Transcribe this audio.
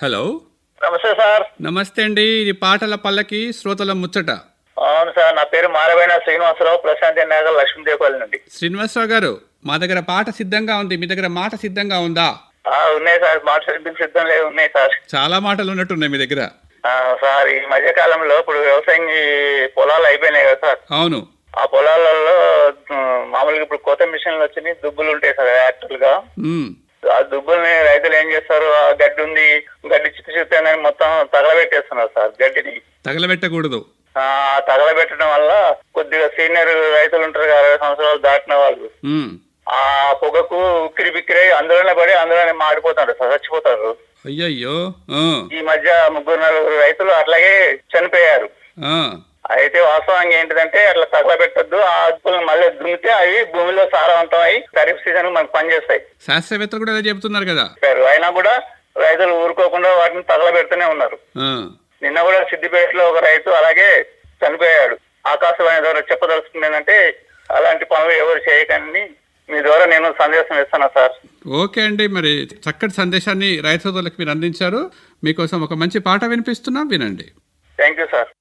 hello నమస్తే sir నమస్తే అండి ఇది పాటల పల్లకి శ్రోతల ముచ్చట అవును సార్ నా పేరు మారబైన శ్రీనివాసరావు ప్రశాంతి నగర్ లక్ష్మీదేవపల్లి నుండి శ్రీనివాసరావు గారు మా దగ్గర పాట సిద్ధంగా ఉంది మీ దగ్గర మాట సిద్ధంగా ఉందా ఆ, ఉన్నాయి సార్ మాట సిద్ధం సిద్ధం లేవు ఉన్నాయి సార్ చాలా మాటలు ఉన్నట్టున్నాయి మీ దగ్గర ఆ, సార్ ఈ మధ్య కాలంలో ఇప్పుడు వ్యవసాయం ఈ పొలాలు అయిపోయినాయి కదా సార్ అవును ఆ పొలాలలో ఉమ్, మామూలుగా ఇప్పుడు కొత్త మిషన్లు వచ్చినాయి దుబ్బులు ఉంటాయి సార్ యాక్చువల్ గా ఉమ్, ఆ దుబ్బుల్ని రైతులు ఏం చేస్తారు ఆ గడ్డి ఉంది గడ్డి చిత్త చిత్త మొత్తం తగలబెట్టేస్తున్నారు సార్ గడ్డిని తగలబెట్టకూడదు ఆ తగలబెట్టడం వల్ల కొద్దిగా సీనియర్ రైతులు ఉంటారు కదా అరవై సంవత్సరాలు దాటిన వాళ్ళు ఉమ్, ఆ పొగకు ఉక్కిరి బిక్కిరి అందులోనే పడి అందులోనే మాడిపోతారు సార్ చచ్చిపోతారు అయ్యయ్యో ఆ, ఈ మధ్య ముగ్గురు నలుగురు రైతులు అట్లాగే చనిపోయారు ఆ, అయితే వాస్తవంగా ఏంటిదంటే అట్లా తగలబెట్టద్దు ఆ అదుపులను మళ్ళీ దున్నితే అవి భూమిలో సారవంతం అయి ఖరీఫ్ సీజన్ మనకు పనిచేస్తాయి శాస్త్రవేత్తలు కూడా అదే చెప్తున్నారు కదా చెప్పారు అయినా కూడా రైతులు ఊరుకోకుండా వాటిని తగలబెడుతూనే ఉన్నారు ఆ, నిన్న కూడా సిద్దిపేటలో ఒక రైతు అలాగే చనిపోయాడు ఆకాశవాణి ద్వారా చెప్పదలుచుకుంది ఏంటంటే అలాంటి పనులు ఎవరు చేయకండి మీ ద్వారా నేను సందేశం ఇస్తాను సార్ ఓకే అండి మరి చక్కటి సందేశాన్ని రైతు సోదరులకు మీరు అందించారు మీకోసం ఒక మంచి పాట వినిపిస్తున్నా వినండి థ్యాంక్ యూ సార్